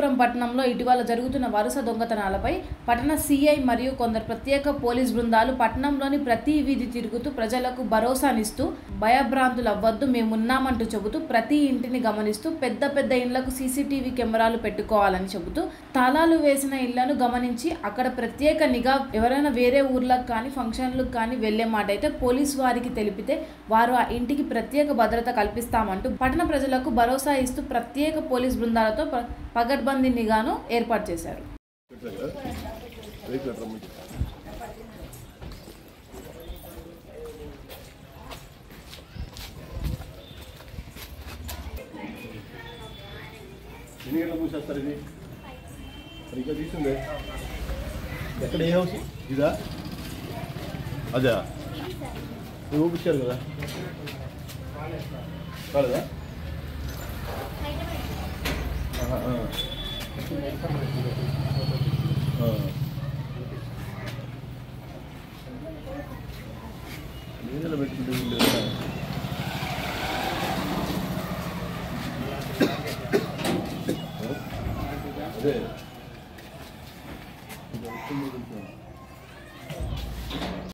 మార్కాపురం పట్టణంలో ఇటీవల జరుగుతున్న వరుస దొంగతనాలపై పట్టణ సీఐ మరియు కొందరు ప్రత్యేక పోలీస్ బృందాలు పట్టణంలోని ప్రతి వీధి తిరుగుతూ ప్రజలకు భరోసానిస్తూ భయభ్రాంతులవ్వద్దు మేమున్నామంటూ చెబుతూ ప్రతి ఇంటిని గమనిస్తూ పెద్ద పెద్ద ఇళ్లకు సీసీటీవీ కెమెరాలు పెట్టుకోవాలని చెబుతూ తాళాలు వేసిన ఇళ్లను గమనించి అక్కడ ప్రత్యేక నిఘా ఎవరైనా వేరే ఊర్లకు కానీ ఫంక్షన్లకు కానీ వెళ్లే మాట అయితే పోలీస్ వారికి తెలిపితే వారు ఆ ఇంటికి ప్రత్యేక భద్రత కల్పిస్తామంటూ పట్టణ ప్రజలకు భరోసా ఇస్తూ ప్రత్యేక పోలీస్ బృందాలతో ప- పగడ్బందీ నిఘాను ఏర్పాటు చేశారు ఎన్ని గంటల మూసేస్తారు ఇది మరి ఇంకా తీసుందే ఎక్కడ ఏ హౌస్ ఇదా అదే నువ్వు ఊపించారు కదా కాలేదా ఆహా, ఆ. ఆ. నీళ్ళలో పెట్టుకుంటే వీళ్ళు కదా. అదే ఇది వస్తుంది కొంచెం.